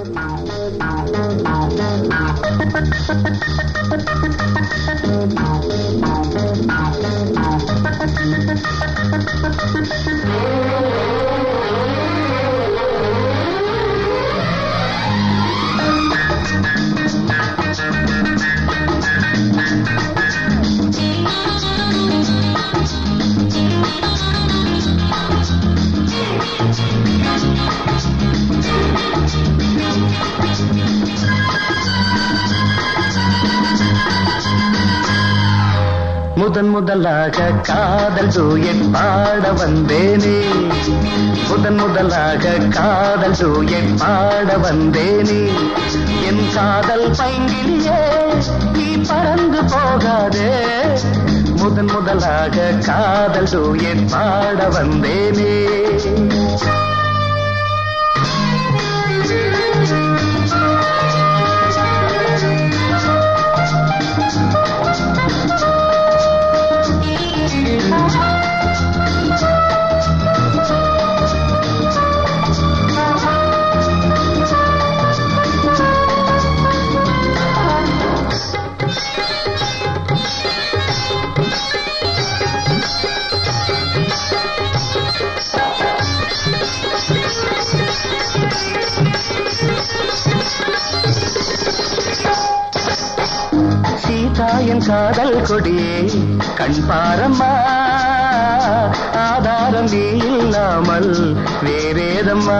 முதன் முதலாக காதல் டூயட் பாட வந்தேனே முதன் முதலாக காதல் டூயட் பாட வந்தேனே என் காதல் பைங்கிலியே நீ பறந்து போகாதே முதன் முதலாக காதல் டூயட் பாட வந்தேனே சீதா என் காதல் கொடியே கண் பாரம்மா ஆதாரம் நீ இல்லாமல் வேறேதம்மா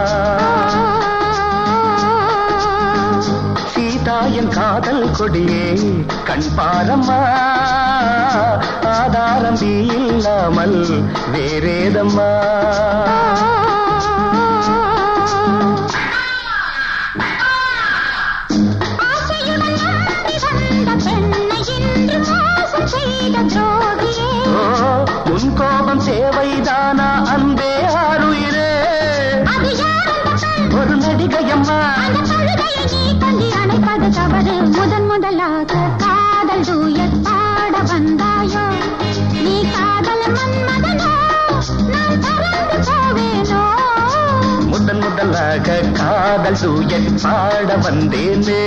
சீதா என் காதல் கொடியே கண் பாரம்மா ஆதாரம் நீ இல்லாமல் வேறேதம்மா ஆசையுடன் நம்பி வந்த பெண்ணை இன்று மோசம் செய்த துரோகியே ஓ உன் கோபம் தேவைதானா அன்பே ஆறுயிரே அது யார் அந்த பெண்? ஒரு நடிகையம்மா அந்த கழுதையை நீ தள்ளி அணைப்பது தவறு முதன் முதலாக காதல் தூயத் பாட வந்தாயோ நீ காதல் மன்மதனோ நான் பறந்து போவேனோ முதன் முதலாக காதல் தூயட் பாட வந்தேனே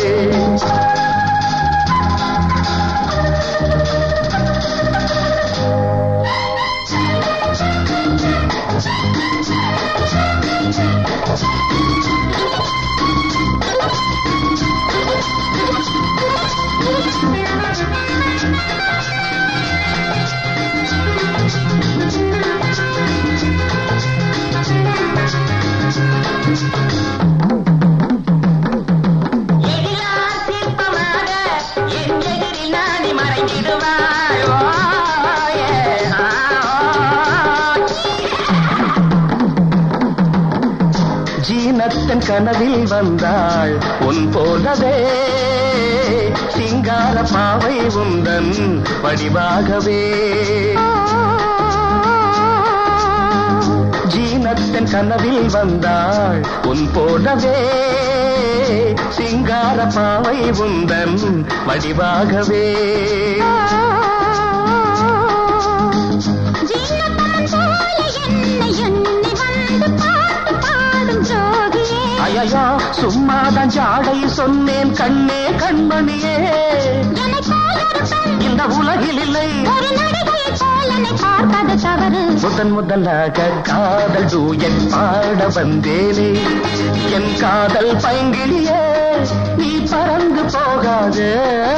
எழிலார் சிற்பமாக என் எதிரில் நாடி மறைந்திடுவாய் ஓ, ஏ, ஆ, ஓ. ஜீனத்தன் கனவில் வந்தாள் உன் போலவே சிங்கார பாவை உந்தன் வடிவாகவே ஜீனத்தன் கனவில் வந்தாள் உன் போலவே சிங்கார பாவை உந்தன் வடிவாகவே ஜீனத்தமன் போல என்னை எண்ணி வந்து பாட்டு பாடும் ஜோகியே அயையோ சும்மாதான் ஜாடை சொன்னேன் கண்ணே கண்மணியே என்னை போல ஒரு பெண் இந்த உலகில் இல்லை ஒரு நடிகையை போல என்னை பார்ப்பது தவறு முதன் முதலாக காதல் டூயட் பாட வந்தேனே என் காதல் பைங்கிலியே நீ பறந்து போகாதே